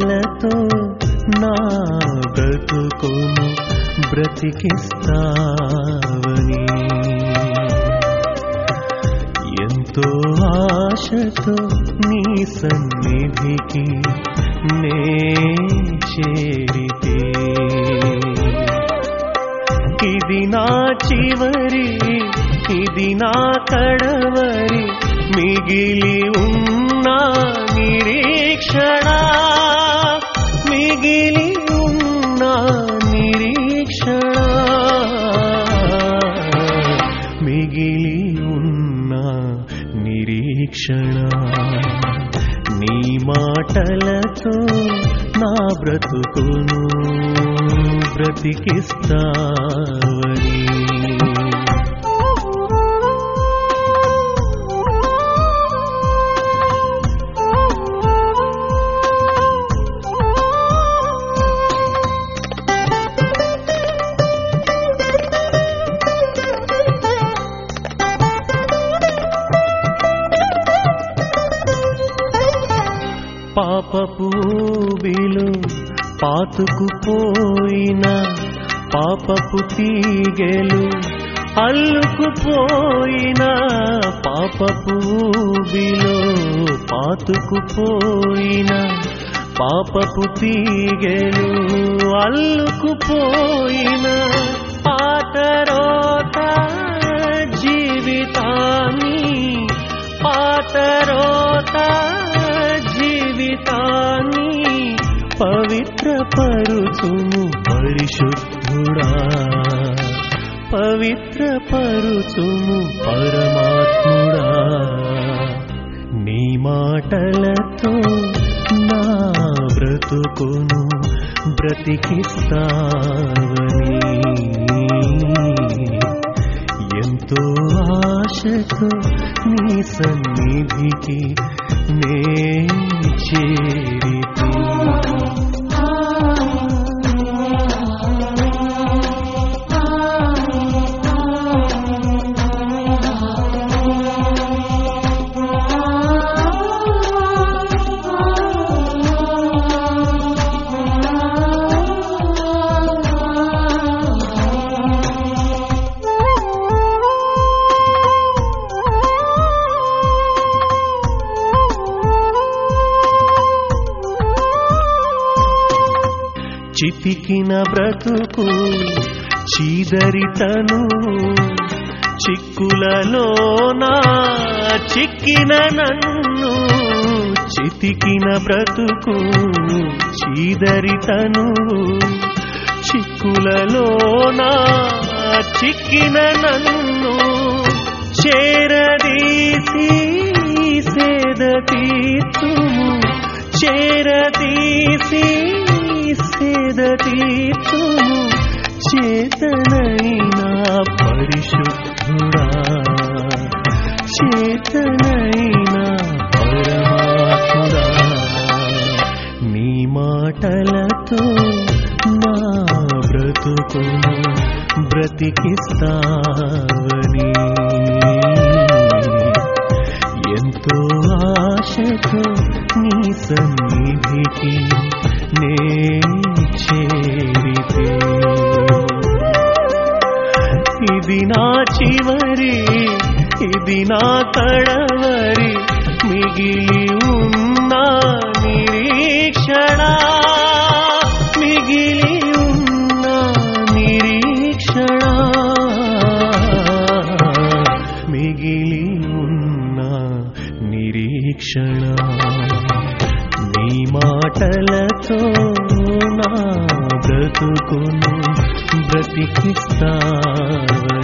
మాటలతో నా బ్రతుకును బ్రతికిస్తావని ఎంతో ఆశతో నీ సన్నిధికి నే చేరితే ఇది నా చివరి ఇది నా కడవరి మిగిలి ఉన్న నిరీక్షణ మిగిలి ఉన్న నిరీక్షణ మిగిలి ఉన్న నిరీక్షణ నీ మాటలతో నా బ్రతుకును బ్రతికిస్తావని పాపపు ఊబిలో పాతుకుపోయిన పాపపు తీగెలు అల్లుకుపోయిన పాపపు ఊబిలో పాతుకుపోయిన పాపపు తీగెలు అల్లుకుపోయిన పాతరోత జీవితాన్ని పాతరోత జీవితాన్ని పవిత్రపరుచుము పరిశుద్ధుడా పవిత్రపరుచుము పరమాత్ముడా నీ మాటలతో నా బ్రతుకును బ్రతికిస్తావని ఎంతో ఆశతో నీ సన్నిధికి నే చేరితే చితికిన బ్రతుకు చీదరితను చిక్కులలోన చిక్కిన నన్ను చితికిన బ్రతుకు చీదరితను చిక్కులలోన చిక్కిన నన్ను చేరదీసి సేద తీర్చుము చేరదీసి సేద తీర్చుము చేతనైనా పరిశుద్ధుడా చేతనైనా పరమాత్ముడా నీ మాటలతో నా బ్రతుకును బ్రతికిస్తావని ఎంతో ఆశతో నీ సన్నిధికి నే చేరితే ఇది నా చివరి ఇది నా కడవరి మిగిలి ఉన్న నిరీక్షణ మిగిలి ఉన్న నిరీక్షణ మిగిలి ఉన్న నిరీక్షణ నీ మాటలతో నా బ్రతుకును బ్రతికిస్తావని